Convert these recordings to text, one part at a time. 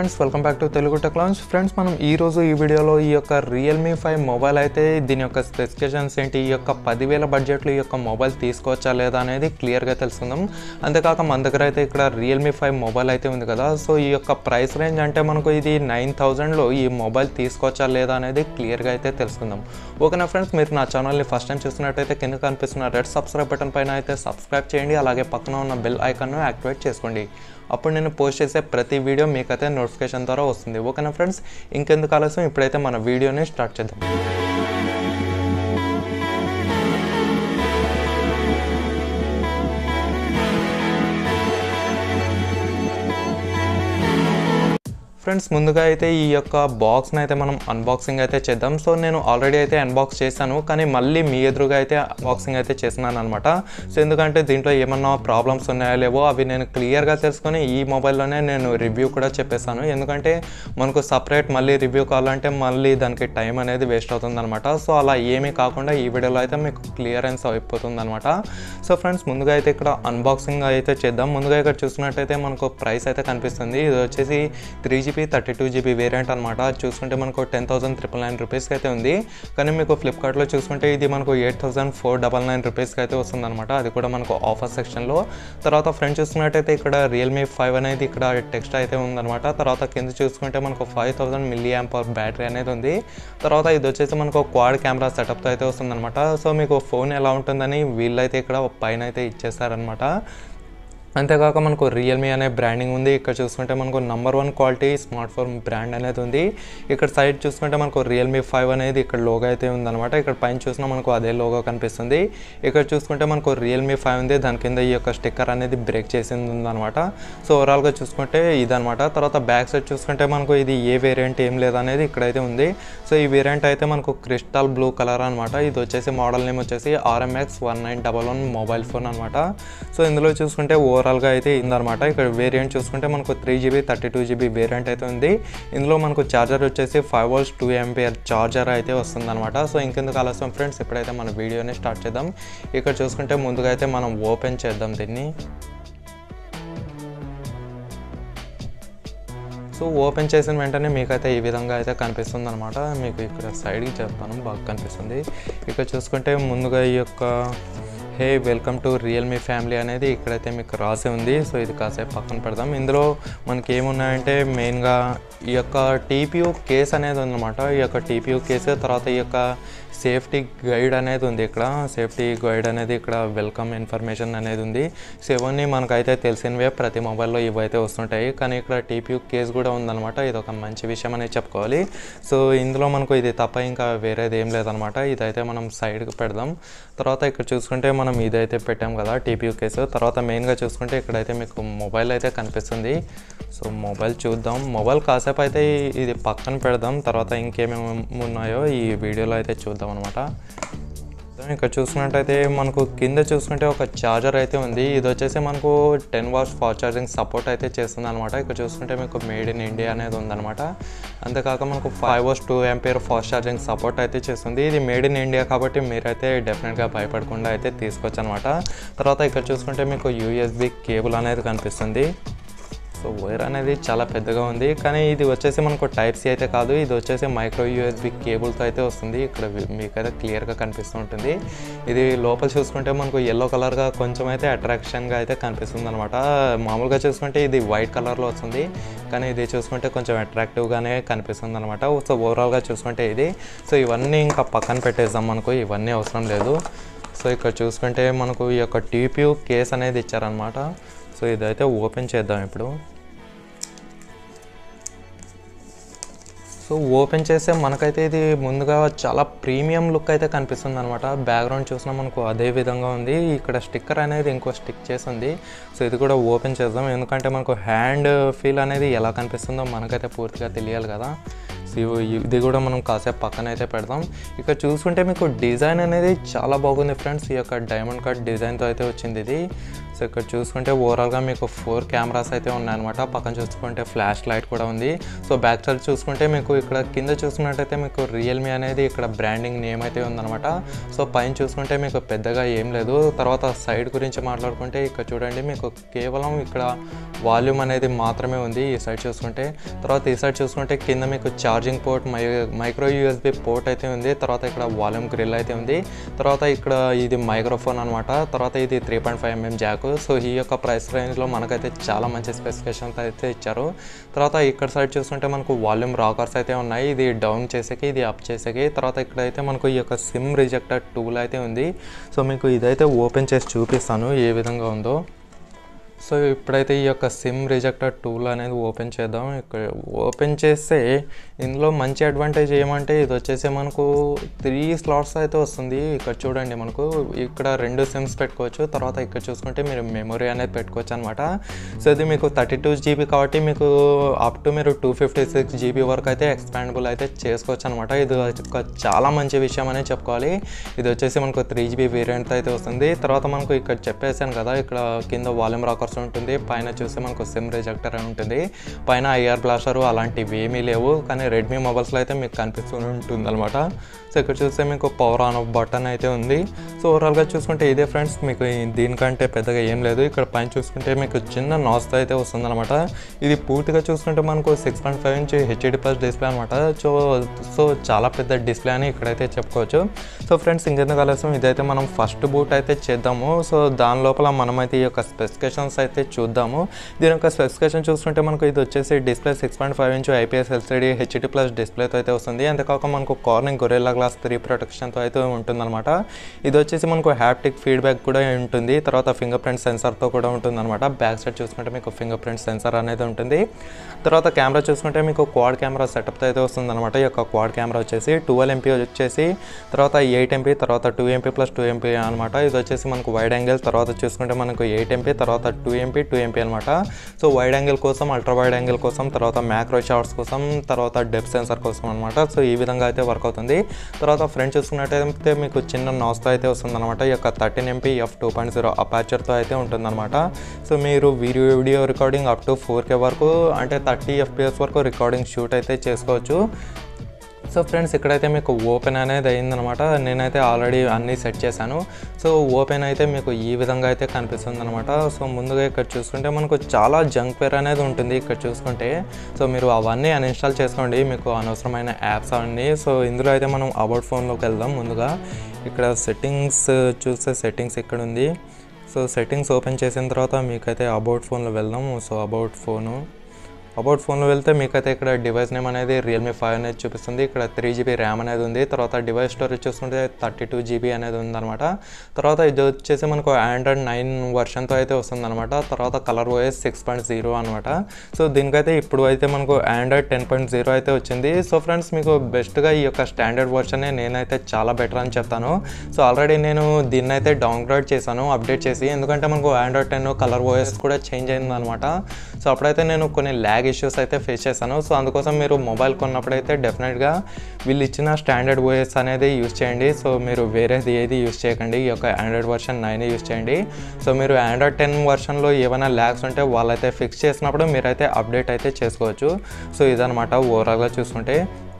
friends welcome back to Telugu tech launch friends మనం ఈ రోజు ఈ వీడియోలో ఈ యొక్క రియల్మీ ఫైవ్ మొబైల్ అయితే దీని యొక్క స్పెసిఫికేషన్స్ ఏంటి ఈ యొక్క పదివేల బడ్జెట్లో ఈ యొక్క మొబైల్ తీసుకోవచ్చా లేదా అనేది క్లియర్గా తెలుసుకుందాం అంతేకాక మన దగ్గర అయితే ఇక్కడ రియల్మీ ఫైవ్ మొబైల్ అయితే ఉంది కదా సో ఈ యొక్క ప్రైస్ రేంజ్ అంటే మనకు ఇది నైన్ థౌజండ్లో ఈ మొబైల్ తీసుకోవచ్చా లేదా అనేది క్లియర్గా అయితే తెలుసుకుందాం ఓకేనా ఫ్రెండ్స్ మీరు నా ఛానల్ని ఫస్ట్ టైం చూస్తున్నట్టయితే కింద కనిపిస్తున్న రెడ్ సబ్స్క్రైబ్ బటన్ పైన అయితే సబ్స్క్రైబ్ చేయండి అలాగే పక్కన ఉన్న బెల్ ఐకాన్ను యాక్టివేట్ చేసుకోండి అప్పుడు నేను పోస్ట్ చేసే ప్రతి వీడియో మీకైతే నోటిఫికేషన్ ద్వారా వస్తుంది ఓకేనా ఫ్రెండ్స్ ఇంకెందుకు ఆలస్యం ఇప్పుడైతే మన వీడియోని స్టార్ట్ చేద్దాం ఫ్రెండ్స్ ముందుగా అయితే ఈ యొక్క బాక్స్ని అయితే మనం అన్బాక్సింగ్ అయితే చేద్దాం సో నేను ఆల్రెడీ అయితే అన్బాక్స్ చేశాను కానీ మళ్ళీ మీ ఎదురుగా అయితే అన్బాక్సింగ్ అయితే చేస్తున్నాను అనమాట సో ఎందుకంటే దీంట్లో ఏమన్నా ప్రాబ్లమ్స్ ఉన్నాయో లేవో అవి నేను క్లియర్గా తెలుసుకొని ఈ మొబైల్లోనే నేను రివ్యూ కూడా చెప్పేశాను ఎందుకంటే మనకు సపరేట్ మళ్ళీ రివ్యూ కావాలంటే మళ్ళీ దానికి టైం అనేది వేస్ట్ అవుతుంది అనమాట సో అలా ఏమీ కాకుండా ఈ వీడియోలో అయితే మీకు క్లియరెన్స్ అయిపోతుంది అనమాట సో ఫ్రెండ్స్ ముందుగా అయితే ఇక్కడ అన్బాక్సింగ్ అయితే చేద్దాం ముందుగా ఇక్కడ చూసినట్టయితే మనకు ప్రైస్ అయితే కనిపిస్తుంది ఇది వచ్చేసి three GB thirty two GB variant అనమాట అది చూసుకుంటే మనకు టెన్ థౌసండ్ త్రిపుల్ నైన్ రూపీస్కి అయితే ఉంది కానీ మీకు ఫ్లిప్కార్ట్లో చూసుకుంటే ఇది మనకు eight thousand four double nine రూపీస్కి అయితే వస్తుంది అనమాట అది కూడా మనకు ఆఫర్ సెక్షన్లో తర్వాత ఫ్రంట్ చూసుకున్నట్టయితే ఇక్కడ రియల్మీ ఫైవ్ అనేది ఇక్కడ టెక్స్ట్ అయితే ఉందన్నమాట తర్వాత కింద చూసుకుంటే మనకు five thousand milli power battery అనేది ఉంది తర్వాత ఇది వచ్చేసి మనకు క్వాడ్ కెమెరా సెటప్తో అయితే వస్తుందన్నమాట సో మీకు ఫోన్ ఎలా ఉంటుందని వీళ్ళైతే ఇక్కడ పైన అయితే ఇచ్చేస్తారనమాట అంతేకాక మనకు రియల్మీ అనే బ్రాండింగ్ ఉంది ఇక్కడ చూసుకుంటే మనకు number one quality smart phone brand అనేది ఉంది ఇక్కడ సైడ్ చూసుకుంటే మనకు రియల్మీ ఫైవ్ అనేది ఇక్కడ లోగో అయితే ఉందన్నమాట ఇక్కడ పైన చూసినా మనకు అదే లోగో కనిపిస్తుంది ఇక్కడ చూసుకుంటే మనకు రియల్మీ ఫైవ్ ఉంది దాని కింద ఈ యొక్క స్టిక్కర్ అనేది బ్రేక్ చేసింది ఉందన్నమాట సో ఓవరాల్గా చూసుకుంటే ఇదనమాట తర్వాత బ్యాక్ సైడ్ చూసుకుంటే మనకు ఇది ఏ వేరియంట్ ఏం లేదనేది ఇక్కడైతే ఉంది సో ఈ వేరియంట్ అయితే మనకు క్రిస్టల్ బ్లూ కలర్ అనమాట ఇది వచ్చేసి మోడల్ నేమ్ వచ్చేసి RMX one nine double one mobile phone అనమాట సో ఇందులో చూసుకుంటే ఓవరాల్గా అయితే ఇందనమాట ఇక్కడ వేరియంట్ చూసుకుంటే మనకు three GB thirty two GB variant అయితే ఉంది ఇందులో మనకు ఛార్జర్ వచ్చేసి five volts two MPR charger అయితే వస్తుంది అనమాట సో ఇంకెందుకు ఆలస్యం ఫ్రెండ్స్ ఇప్పుడైతే మన వీడియోని స్టార్ట్ చేద్దాం ఇక్కడ చూసుకుంటే ముందుగా అయితే మనం ఓపెన్ చేద్దాం దీన్ని సో ఓపెన్ చేసిన వెంటనే మీకైతే ఈ విధంగా అయితే కనిపిస్తుంది అనమాట మీకు ఇక్కడ సైడ్కి చెప్తాను బాగా కనిపిస్తుంది ఇక్కడ చూసుకుంటే ముందుగా ఈ యొక్క hey welcome to Realme family అనేది ఇక్కడైతే మీకు రాసి ఉంది సో ఇది కాసేపు పక్కన పెడదాం ఇందులో మనకి ఏమున్నాయంటే మెయిన్గా ఈ యొక్క టీపీయూ కేస్ అనేది ఉందన్నమాట ఈ యొక్క టీపీయూ కేసు తర్వాత ఈ యొక్క సేఫ్టీ గైడ్ అనేది ఉంది ఇక్కడ సేఫ్టీ గైడ్ అనేది ఇక్కడ వెల్కమ్ ఇన్ఫర్మేషన్ అనేది ఉంది సో ఇవన్నీ మనకైతే తెలిసినవే ప్రతి మొబైల్లో ఇవైతే వస్తుంటాయి కానీ ఇక్కడ టీపీయూ కేస్ కూడా ఉందన్నమాట ఇది ఒక మంచి విషయం అనేది చెప్పుకోవాలి సో ఇందులో మనకు ఇది తప్ప ఇంకా వేరేది ఏం లేదనమాట ఇదైతే మనం సైడ్కి పెడదాం తర్వాత ఇక్కడ చూసుకుంటే మనం ఇదైతే పెట్టాం కదా టీపీయూ కేసు తర్వాత మెయిన్గా చూసుకుంటే ఇక్కడైతే మీకు మొబైల్ అయితే కనిపిస్తుంది సో మొబైల్ చూద్దాం మొబైల్ కాసేపు అయితే ఇది పక్కన పెడదాం తర్వాత ఇంకేమేమి ఉన్నాయో ఈ వీడియోలో అయితే చూద్దాం అనమాట ఇక్కడ చూసుకున్నట్టయితే మనకు కింద చూసుకుంటే ఒక ఛార్జర్ అయితే ఉంది ఇది వచ్చేసి మనకు ten watts fast charging support అయితే చేస్తుంది అనమాట ఇక్కడ చూసుకుంటే మీకు మేడ్ ఇన్ ఇండియా అనేది ఉందన్నమాట అంతేకాక మనకు five watts two MPR fast charging support అయితే చేస్తుంది ఇది మేడ్ ఇన్ ఇండియా కాబట్టి మీరైతే డెఫినెట్గా భయపడకుండా అయితే తీసుకోవచ్చు అనమాట తర్వాత ఇక్కడ చూసుకుంటే మీకు యూఎస్బి కేబుల్ అనేది కనిపిస్తుంది సో వైర్ అనేది చాలా పెద్దగా ఉంది కానీ ఇది వచ్చేసి మనకు టైప్ సి అయితే కాదు ఇది వచ్చేసి మైక్రో యూఎస్బి కేబుల్తో అయితే వస్తుంది ఇక్కడ మీకైతే క్లియర్గా కనిపిస్తూ ఉంటుంది ఇది లోపల చూసుకుంటే మనకు ఎల్లో కలర్గా కొంచెం అయితే అట్రాక్షన్గా అయితే కనిపిస్తుంది అనమాట మామూలుగా చూసుకుంటే ఇది వైట్ కలర్లో వస్తుంది కానీ ఇది చూసుకుంటే కొంచెం అట్రాక్టివ్గానే కనిపిస్తుంది అనమాట సో ఓవరాల్గా చూసుకుంటే ఇది సో ఇవన్నీ ఇంకా పక్కన పెట్టేద్దాం మనకు ఇవన్నీ అవసరం లేదు సో ఇక్కడ చూసుకుంటే మనకు ఈ యొక్క టీపీయూ కేస్ అనేది ఇచ్చారనమాట సో ఇదైతే ఓపెన్ చేద్దాం ఇప్పుడు సో ఓపెన్ చేస్తే మనకైతే ఇది ముందుగా చాలా ప్రీమియం లుక్ అయితే కనిపిస్తుంది అనమాట బ్యాక్గ్రౌండ్ చూసినా మనకు అదే విధంగా ఉంది ఇక్కడ స్టిక్కర్ అనేది ఇంకో స్టిక్ చేసి ఉంది సో ఇది కూడా ఓపెన్ చేద్దాం ఎందుకంటే మనకు హ్యాండ్ ఫీల్ అనేది ఎలా కనిపిస్తుందో మనకైతే పూర్తిగా తెలియాలి కదా సో ఇది కూడా మనం కాసేపు పక్కన అయితే పెడదాం ఇక్కడ చూసుకుంటే మీకు డిజైన్ అనేది చాలా బాగుంది ఫ్రెండ్స్ ఈ యొక్క డైమండ్ కట్ డిజైన్తో అయితే వచ్చింది ఇది సో ఇక్కడ చూసుకుంటే ఓవరాల్గా మీకు ఫోర్ కెమెరాస్ అయితే ఉన్నాయన్నమాట పక్కన చూసుకుంటే ఫ్లాష్ లైట్ కూడా ఉంది సో బ్యాక్ సైడ్ చూసుకుంటే మీకు ఇక్కడ కింద చూసుకున్నట్టయితే మీకు రియల్మీ అనేది ఇక్కడ బ్రాండింగ్ నేమ్ అయితే ఉందన్నమాట సో పైన చూసుకుంటే మీకు పెద్దగా ఏం లేదు తర్వాత సైడ్ గురించి మాట్లాడుకుంటే ఇక్కడ చూడండి మీకు కేవలం ఇక్కడ వాల్యూమ్ అనేది మాత్రమే ఉంది ఈ సైడ్ చూసుకుంటే తర్వాత ఈ సైడ్ చూసుకుంటే కింద మీకు ఛార్జింగ్ పోర్ట్ మై మైక్రో యూఎస్బి పోర్ట్ అయితే ఉంది తర్వాత ఇక్కడ వాల్యూమ్ గ్రిల్ అయితే ఉంది తర్వాత ఇక్కడ ఇది మైక్రోఫోన్ అనమాట తర్వాత ఇది three point five MM jack so ఈ యొక్క ప్రైస్ రేంజ్లో మనకైతే చాలా మంచి స్పెసిఫికేషన్స్ అయితే ఇచ్చారు తర్వాత ఇక్కడ సైడ్ చూసుకుంటే మనకు వాల్యూమ్ రాకర్స్ అయితే ఉన్నాయి ఇది డౌన్ చేసేకి ఇది అప్ చేసేకి తర్వాత ఇక్కడైతే మనకు ఈ యొక్క సిమ్ రిజెక్టర్ టూల్ అయితే ఉంది సో మీకు ఇదైతే ఓపెన్ చేసి చూపిస్తాను ఏ విధంగా ఉందో సో ఇప్పుడైతే ఈ యొక్క సిమ్ రిజెక్టర్ టూల్ అనేది ఓపెన్ చేద్దాం ఇక్కడ ఓపెన్ చేస్తే ఇందులో మంచి అడ్వాంటేజ్ ఏమంటే ఇది వచ్చేసి మనకు త్రీ స్లాట్స్ అయితే వస్తుంది ఇక్కడ చూడండి మనకు ఇక్కడ రెండు సిమ్స్ పెట్టుకోవచ్చు తర్వాత ఇక్కడ చూసుకుంటే మీరు మెమొరీ అనేది పెట్టుకోవచ్చు అనమాట సో ఇది మీకు థర్టీ టూ జీబీ కాబట్టి మీకు అప్ టు మీరు టూ ఫిఫ్టీ సిక్స్ జీబీ వరకు అయితే ఎక్స్పాండబుల్ అయితే చేసుకోవచ్చు అనమాట ఇది ఒక చాలా మంచి విషయం అనే చెప్పుకోవాలి ఇది వచ్చేసి మనకు త్రీ జీబీ వేరియంట్ అయితే వస్తుంది తర్వాత మనకు ఇక్కడ చెప్పేసాను కదా ఇక్కడ కింద వాల్యూమ్ రాకర్స్ ఉంటుంది పైన చూస్తే మనకు సిమ్ రిజెక్టర్ అని ఉంటుంది పైన ఐఆర్ బ్లాస్టర్ అలాంటివి ఏమీ లేవు కానీ రెడ్మీ మొబైల్స్లో అయితే మీకు కనిపిస్తూ ఉంటుంది అనమాట సో ఇక్కడ చూస్తే మీకు పవర్ ఆన్ ఆఫ్ బటన్ అయితే ఉంది సో ఓవరాల్గా చూసుకుంటే ఇదే ఫ్రెండ్స్ మీకు ఈ- దీనికంటే పెద్దగా ఏం లేదు ఇక్కడ పైన చూసుకుంటే మీకు చిన్న నాస్తో అయితే వస్తుందన్నమాట ఇది పూర్తిగా చూసుకుంటే మనకు six point five inch HD plus display అనమాట సో సో చాలా పెద్ద డిస్ప్లే అని ఇక్కడైతే చెప్పుకోవచ్చు సో ఫ్రెండ్స్ ఇంకెందుకు ఆలస్యం ఇదైతే మనం ఫస్ట్ బూట్ అయితే చేద్దాము సో దాని లోపల మనమైతే ఈ యొక్క స్పెసిఫికేషన్స్ అయితే చూద్దాము దీని యొక్క స్పెసిఫికేషన్ చూసుకుంటే మనకు ఇది వచ్చేసి display six point five inch IPS LCD HD plus డిస్ప్లేతో అయితే వస్తుంది అంతేకాక మనకు కార్నింగ్ గొరెల్లా గ్లాస్ త్రీ ప్రొటెక్షన్తో అయితే ఉంటుందన్నమాట ఇది వచ్చేసి మనకు హ్యాప్టిక్ ఫీడ్బ్యాక్ కూడా ఉంటుంది తర్వాత ఫింగర్ ప్రింట్ సెన్సార్తో కూడా ఉంటుందన్నమాట బ్యాక్ సైడ్ చూసుకుంటే మీకు ఫింగర్ ప్రింట్ సెన్సార్ అనేది ఉంటుంది తర్వాత కెమెరా చూసుకుంటే మీకు క్వాడ్ కెమెరా సెటప్తో అయితే వస్తుందన్నమాట ఈ యొక్క క్వాడ్ కెమెరా వచ్చేసి ట్వెల్వ్ ఎంపీ వచ్చేసి తర్వాత ఎయిట్ ఎంపీ తర్వాత two MP plus two MP అనమాట ఇది వచ్చేసి మనకు వైడ్ యాంగిల్ తర్వాత చూసుకుంటే మనకు ఎయిట్ ఎంపీ తర్వాత టూ ఎంపీ టూ ఎంపీ అనమాట సో వైడ్ యాంగిల్ కోసం అల్ట్రా వైడ్ యాంగిల్ కోసం తర్వాత మ్యాక్రో షాట్స్ కోసం తర్వాత డెప్ సెన్సార్ కోసం అనమాట సో ఈ విధంగా అయితే వర్క్ అవుతుంది తర్వాత ఫ్రంట్ చూసుకున్నట్టయితే మీకు చిన్న నాస్తో అయితే వస్తుందన్నమాట ఈ యొక్క thirteen MP F two point zero అపాచర్తో అయితే ఉంటుందన్నమాట సో మీరు video video recording up to four K వరకు అంటే థర్టీ ఎఫ్పిఎస్ వరకు రికార్డింగ్ షూట్ అయితే చేసుకోవచ్చు సో ఫ్రెండ్స్ ఇక్కడైతే మీకు ఓపెన్ అనేది అయిందనమాట నేనైతే ఆల్రెడీ అన్నీ సెట్ చేశాను సో ఓపెన్ అయితే మీకు ఈ విధంగా అయితే కనిపిస్తుంది అనమాట సో ముందుగా ఇక్కడ చూసుకుంటే మనకు చాలా జంక్ పేర్ అనేది ఉంటుంది ఇక్కడ చూసుకుంటే సో మీరు అవన్నీ అన్ఇన్స్టాల్ చేసుకోండి మీకు అనవసరమైన యాప్స్ అవన్నీ సో ఇందులో అయితే మనం అబౌట్ ఫోన్లోకి వెళ్దాం ముందుగా ఇక్కడ సెట్టింగ్స్ చూస్తే సెట్టింగ్స్ ఇక్కడ ఉంది సో సెట్టింగ్స్ ఓపెన్ చేసిన తర్వాత మీకైతే అబౌట్ ఫోన్లో వెళ్దాం సో అబౌట్ ఫోను అబౌట్ ఫోన్లో వెళ్తే మీకైతే ఇక్కడ డివైస్ నేమ్ అనేది రియల్మీ ఫైవ్ అనేది చూపిస్తుంది ఇక్కడ త్రీ జీబీ ర్యామ్ అనేది ఉంది తర్వాత డివైస్ స్టోరేజ్ చూసుకుంటే థర్టీ టూ జీబీ అనేది ఉందన్నమాట తర్వాత ఇది వచ్చేసి మనకు ఆండ్రాయిడ్ నైన్ వర్షన్తో అయితే వస్తుందన్నమాట తర్వాత colour OS six point zero అనమాట సో దీనికైతే ఇప్పుడు అయితే మనకు ఆండ్రాయిడ్ టెన్ పాయింట్ జీరో అయితే వచ్చింది సో ఫ్రెండ్స్ మీకు బెస్ట్గా ఈ యొక్క స్టాండర్డ్ వర్షనే నేనైతే చాలా బెటర్ అని చెప్తాను సో ఆల్రెడీ నేను దీన్ని అయితే డౌన్గ్రేడ్ చేశాను అప్డేట్ చేసి ఎందుకంటే మనకు ఆండ్రాయిడ్ టెన్ కలర్ ఓఎస్ కూడా చేంజ్ అయింది అనమాట సో అప్పుడైతే నేను కొన్ని ల్యాగ్ ఇష్యూస్ అయితే ఫేస్ చేశాను సో అందుకోసం మీరు మొబైల్ కొన్నప్పుడైతే డెఫినెట్గా వీళ్ళు ఇచ్చిన స్టాండర్డ్ ఓఎస్ అనేది యూస్ చేయండి సో మీరు వేరేది ఏది యూస్ చేయకండి ఈ యొక్క ఆండ్రాయిడ్ వర్షన్ నైన్ యూస్ చేయండి సో మీరు ఆండ్రాయిడ్ టెన్ వర్షన్లో ఏమైనా ల్యాగ్స్ ఉంటే వాళ్ళైతే ఫిక్స్ చేసినప్పుడు మీరైతే అప్డేట్ అయితే చేసుకోవచ్చు సో ఇదనమాట ఓవరాల్గా చూసుకుంటే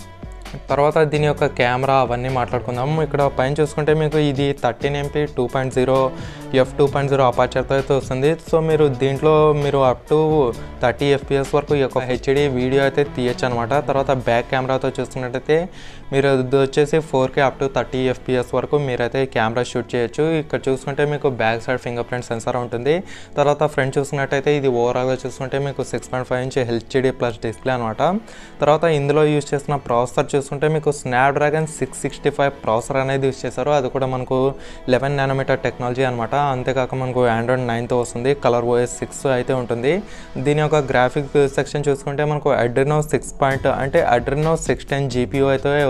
తర్వాత దీని యొక్క కెమెరా అవన్నీ మాట్లాడుకుందాం ఇక్కడ పైన చూసుకుంటే మీకు ఇది thirteen MP two point zero F two point zero అపాచర్తో అయితే వస్తుంది సో మీరు దీంట్లో మీరు అప్ టు థర్టీ ఎఫ్పిఎస్ వరకు ఈ యొక్క హెచ్డి వీడియో అయితే తీయచ్చు అనమాట తర్వాత బ్యాక్ కెమెరాతో చూసుకున్నట్టయితే మీరు ఇది వచ్చేసి four K up to thirty FPS వరకు మీరైతే కెమెరా షూట్ చేయొచ్చు ఇక్కడ చూసుకుంటే మీకు back side finger print sensor ఉంటుంది తర్వాత ఫ్రంట్ చూసుకున్నట్టయితే ఇది ఓవరాల్గా చూసుకుంటే మీకు six point five inch HD plus display అనమాట తర్వాత ఇందులో యూజ్ చేసిన ప్రాసెసర్ చూసుకుంటే మీకు Snapdragon six sixty five processor అనేది యూజ్ చేశారు అది కూడా మనకు లెవెన్ నానోమీటర్ టెక్నాలజీ అనమాట అంతేకాక మనకు ఆండ్రాయిడ్ నైన్తో వస్తుంది కలర్ ఓఎస్ సిక్స్ అయితే ఉంటుంది దీని యొక్క గ్రాఫిక్ సెక్షన్ చూసుకుంటే మనకు అడ్రినో సిక్స్ పాయింట్ అంటే అడ్రినో సిక్స్ టెన్ జీపీయూ అయితే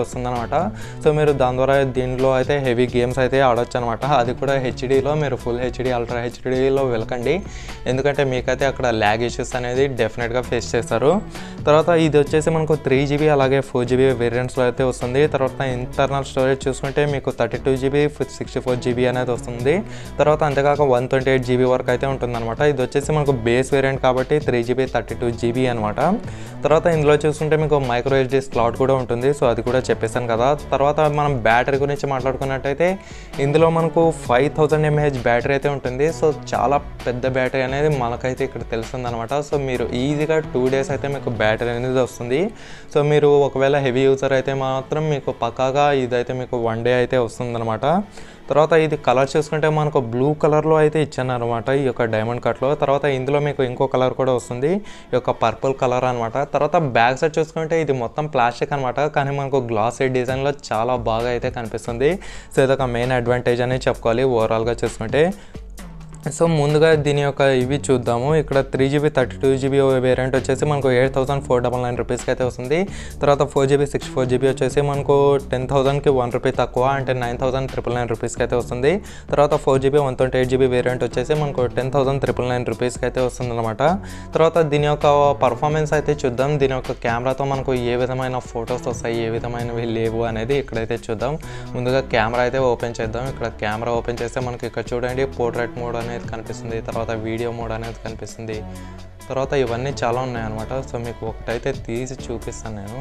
వస్తుందన్నమాట సో మీరు దాని ద్వారా దీంట్లో అయితే హెవీ గేమ్స్ అయితే ఆడొచ్చు అనమాట అది కూడా హెచ్డీలో మీరు ఫుల్ హెచ్డీ అల్ట్రా హెచ్డీలో వెళ్ళకండి ఎందుకంటే మీకైతే అక్కడ ల్యాగ్ ఇష్యూస్ అనేది డెఫినెట్గా ఫేస్ చేస్తారు తర్వాత ఇది వచ్చేసి మనకు త్రీ జీబీ అలాగే ఫోర్ జీబీ వేరియంట్స్లో అయితే వస్తుంది తర్వాత ఇంటర్నల్ స్టోరేజ్ చూసుకుంటే మీకు thirty two GB sixty four GB అనేది వస్తుంది తర్వాత అంతేకాక వన్ ట్వంటీ ఎయిట్ జీబీ వరకు అయితే ఉంటుందన్నమాట ఇది వచ్చేసి మనకు బేస్ వేరియంట్ కాబట్టి three GB thirty two GB అనమాట తర్వాత ఇందులో చూసుకుంటే మీకు మైక్రో ఎస్డీ స్లాట్ కూడా ఉంటుంది సో అది కూడా చెప్పేశాను కదా తర్వాత మనం బ్యాటరీ గురించి మాట్లాడుకున్నట్టయితే ఇందులో మనకు ఫైవ్ థౌజండ్ ఎంఏహెచ్ బ్యాటరీ అయితే ఉంటుంది సో చాలా పెద్ద బ్యాటరీ అనేది మనకైతే ఇక్కడ తెలుస్తుంది అనమాట సో మీరు ఈజీగా టూ డేస్ అయితే మీకు బ్యాటరీ అనేది వస్తుంది సో మీరు ఒకవేళ హెవీ యూజర్ అయితే మాత్రం మీకు పక్కాగా ఇదైతే మీకు వన్ డే అయితే వస్తుందన్నమాట తర్వాత ఇది కలర్ చూసుకుంటే మనకు బ్లూ కలర్లో అయితే ఇచ్చాను అనమాట ఈ యొక్క డైమండ్ కట్లో తర్వాత ఇందులో మీకు ఇంకో కలర్ కూడా వస్తుంది ఈ యొక్క పర్పుల్ కలర్ అనమాట తర్వాత బ్యాక్ సైడ్ చూసుకుంటే ఇది మొత్తం ప్లాస్టిక్ అనమాట కానీ మనకు గ్లాస్ డిజైన్లో చాలా బాగా అయితే కనిపిస్తుంది సో ఇదొక మెయిన్ అడ్వాంటేజ్ అని చెప్పుకోవాలి ఓవరాల్గా చూసుకుంటే సో ముందుగా దీని యొక్క ఇవి చూద్దాము ఇక్కడ three GB thirty two GB variant వచ్చేసి మనకు eight thousand four double nine రూపీస్కి అయితే వస్తుంది తర్వాత four GB six four GB వచ్చేసి మనకు టెన్ థౌసండ్కి వన్ రూపీ తక్కువ అంటే నైన్ థౌసండ్ ట్రిపుల్ నైన్ రూపీస్కి అయితే వస్తుంది తర్వాత four GB one twenty eight GB variant వచ్చేసి మనకు టెన్ థౌసండ్ ట్రిపుల్ నైన్ రూపీస్కి అయితే వస్తుంది అనమాట తర్వాత దీని యొక్క పర్ఫార్మెన్స్ అయితే చూద్దాం దీని యొక్క కెమెరాతో మనకు ఏ విధమైన ఫొటోస్ వస్తాయి ఏ విధమైనవి లేవు అనేది ఇక్కడైతే చూద్దాం ముందుగా కెమెరా అయితే ఓపెన్ చేద్దాం ఇక్కడ కెమెరా ఓపెన్ చేస్తే మనకి ఇక్కడ చూడండి పోర్ట్రేట్ మోడ్ అనేది కనిపిస్తుంది తర్వాత వీడియో మోడ్ అనేది కనిపిస్తుంది తర్వాత ఇవన్నీ చాలా ఉన్నాయన్నమాట సో మీకు ఒకటైతే తీసి చూపిస్తాను నేను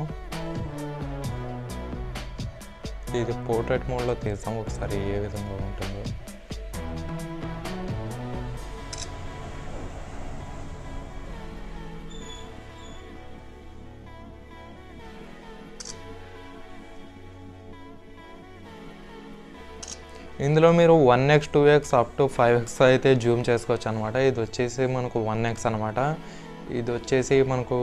ఇది పోర్ట్రేట్ మోడ్లో తీస్తాం ఒకసారి ఏ విధంగా ఉంటుందో ఇందులో మీరు one X two X up to five X అయితే జూమ్ చేసుకోవచ్చు అనమాట ఇది వచ్చేసి మనకు వన్ ఎక్స్ అనమాట ఇది వచ్చేసి మనకు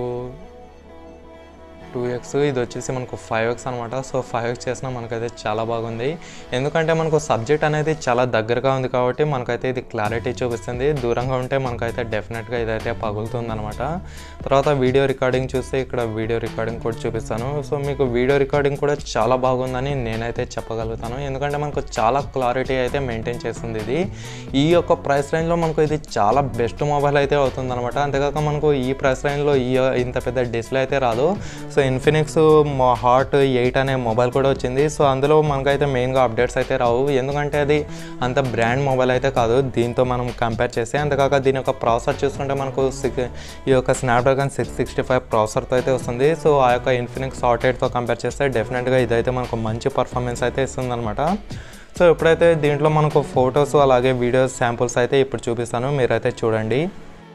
టూ ఎక్స్ ఇది వచ్చేసి మనకు ఫైవ్ ఎక్స్ అనమాట సో ఫైవ్ ఎక్స్ చేసినా మనకైతే చాలా బాగుంది ఎందుకంటే మనకు సబ్జెక్ట్ అనేది చాలా దగ్గరగా ఉంది కాబట్టి మనకైతే ఇది క్లారిటీ చూపిస్తుంది దూరంగా ఉంటే మనకైతే డెఫినెట్గా ఇదైతే పగులుతుంది అనమాట తర్వాత వీడియో రికార్డింగ్ చూస్తే ఇక్కడ వీడియో రికార్డింగ్ కూడా చూపిస్తాను సో మీకు వీడియో రికార్డింగ్ కూడా చాలా బాగుందని నేనైతే చెప్పగలుగుతాను ఎందుకంటే మనకు చాలా క్లారిటీ అయితే మెయింటైన్ చేస్తుంది ఇది ఈ యొక్క ప్రైస్ రేంజ్లో మనకు ఇది చాలా బెస్ట్ మొబైల్ అయితే అవుతుంది అనమాట అంతేకాక మనకు ఈ ప్రైస్ రేంజ్లో ఈ ఇంత పెద్ద డిస్ప్లే అయితే రాదు సో ఇన్ఫినిక్స్ హాట్ ఎయిట్ అనే మొబైల్ కూడా వచ్చింది సో అందులో మనకైతే మెయిన్గా అప్డేట్స్ అయితే రావు ఎందుకంటే అది అంత బ్రాండ్ మొబైల్ అయితే కాదు దీంతో మనం కంపేర్ చేస్తే అంతేకాక దీని యొక్క ప్రాసెసర్ చూసుకుంటే మనకు సిక్స్ ఈ యొక్క స్నాప్డ్రాగన్ సిక్స్ సిక్స్టీ ఫైవ్ ప్రాసెసర్తో అయితే వస్తుంది సో ఆ యొక్క ఇన్ఫినిక్స్ హాట్ ఎయిట్తో కంపేర్ చేస్తే డెఫినెట్గా ఇదైతే మనకు మంచి పర్ఫార్మెన్స్ అయితే ఇస్తుంది అనమాట సో ఇప్పుడైతే దీంట్లో మనకు ఫొటోస్ అలాగే వీడియోస్ శాంపుల్స్ అయితే ఇప్పుడు చూపిస్తాను మీరైతే చూడండి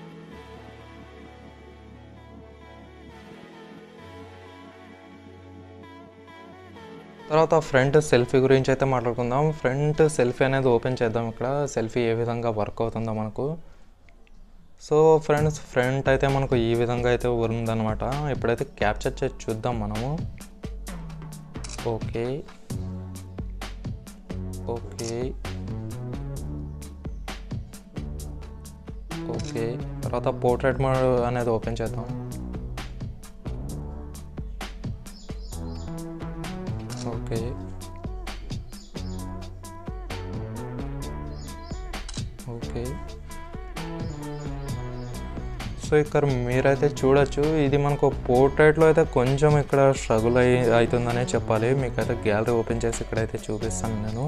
తర్వాత ఫ్రంట్ సెల్ఫీ గురించి అయితే మాట్లాడుకుందాం ఫ్రంట్ సెల్ఫీ అనేది ఓపెన్ చేద్దాం ఇక్కడ సెల్ఫీ ఏ విధంగా వర్క్ అవుతుందో మనకు సో ఫ్రెండ్స్ ఫ్రంట్ అయితే మనకు ఈ విధంగా అయితే ఉందన్నమాట ఇప్పుడైతే క్యాప్చర్ చేసి చూద్దాం మనము ఓకే ఓకే ఓకే తర్వాత పోర్ట్రేట్ మోడ్ అనేది ఓపెన్ చేద్దాం ఓకే ఓకే సో ఇక్కడ మీరైతే చూడొచ్చు ఇది మనకు పోర్ట్రేట్లో అయితే కొంచెం ఇక్కడ స్ట్రగుల్ అయి అవుతుందనే చెప్పాలి మీకైతే గ్యాలరీ ఓపెన్ చేసి ఇక్కడైతే చూపిస్తాను నేను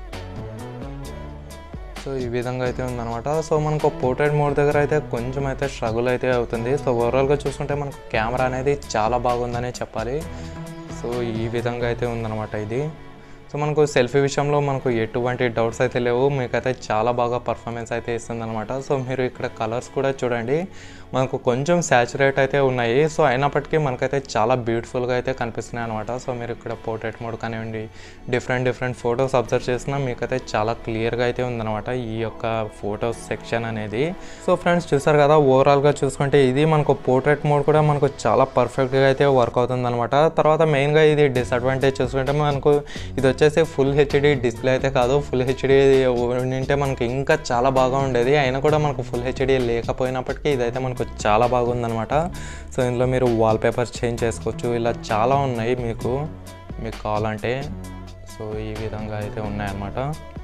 సో ఈ విధంగా అయితే ఉందన్నమాట సో మనకు పోర్ట్రేట్ మోడ్ దగ్గర అయితే కొంచెం అయితే స్ట్రగుల్ అయితే అవుతుంది సో ఓవరాల్గా చూసుకుంటే మనకు కెమెరా అనేది చాలా బాగుందనే చెప్పాలి సో ఈ విధంగా అయితే ఉందన్నమాట ఇది సో మనకు సెల్ఫీ విషయంలో మనకు ఎటువంటి డౌట్స్ అయితే లేవు మీకైతే చాలా బాగా పర్ఫార్మెన్స్ అయితే ఇస్తుంది అనమాట సో మీరు ఇక్కడ కలర్స్ కూడా చూడండి మనకు కొంచెం శాచురేట్ అయితే ఉన్నాయి సో అయినప్పటికీ మనకైతే చాలా బ్యూటిఫుల్గా అయితే కనిపిస్తున్నాయి అనమాట సో మీరు ఇక్కడ పోర్ట్రేట్ మోడ్ కానివ్వండి డిఫరెంట్ డిఫరెంట్ ఫొటోస్ అబ్జర్వ్ చేసినా మీకైతే చాలా క్లియర్గా అయితే ఉందన్నమాట ఈ యొక్క ఫొటోస్ సెక్షన్ అనేది సో ఫ్రెండ్స్ చూసారు కదా ఓవరాల్గా చూసుకుంటే ఇది మనకు పోర్ట్రేట్ మోడ్ కూడా మనకు చాలా పర్ఫెక్ట్గా అయితే వర్క్ అవుతుంది అనమాట తర్వాత మెయిన్గా ఇది డిసడ్వాంటేజ్ చూసుకుంటే మనకు ఇది వచ్చేసి ఫుల్ హెచ్డి డిస్ప్లే అయితే కాదు ఫుల్ హెచ్డి ఉంటే మనకి ఇంకా చాలా బాగా ఉండేది అయినా కూడా మనకు ఫుల్ హెచ్డి లేకపోయినప్పటికీ ఇదైతే మనకు చాలా బాగుందనమాట సో ఇందులో మీరు వాల్పేపర్స్ చేంజ్ చేసుకోవచ్చు ఇలా చాలా ఉన్నాయి మీకు మీకు కావాలంటే సో ఈ విధంగా అయితే ఉన్నాయన్నమాట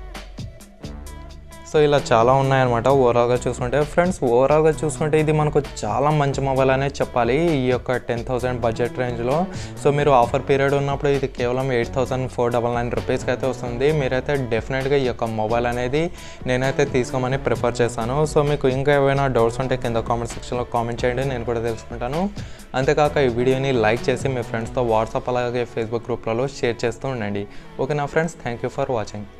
సో ఇలా చాలా ఉన్నాయన్నమాట ఓవరాల్గా చూసుకుంటే ఫ్రెండ్స్ ఓవరాల్గా చూసుకుంటే ఇది మనకు చాలా మంచి మొబైల్ అనేది చెప్పాలి ఈ యొక్క టెన్ థౌసండ్ బడ్జెట్ రేంజ్లో సో మీరు ఆఫర్ పీరియడ్ ఉన్నప్పుడు ఇది కేవలం eight thousand four double nine రూపీస్కి అయితే వస్తుంది మీరైతే డెఫినెట్గా ఈ యొక్క మొబైల్ అనేది నేనైతే తీసుకోమని ప్రిఫర్ చేస్తాను సో మీకు ఇంకా ఏమైనా డౌట్స్ ఉంటే కింద కామెంట్ సెక్షన్లో కామెంట్ చేయండి నేను కూడా తెలుసుకుంటాను అంతేకాక ఈ వీడియోని లైక్ చేసి మీ ఫ్రెండ్స్తో వాట్సాప్ అలాగే ఫేస్బుక్ గ్రూప్లలో షేర్ చేస్తూ ఉండండి ఓకే నా friends thank you for watching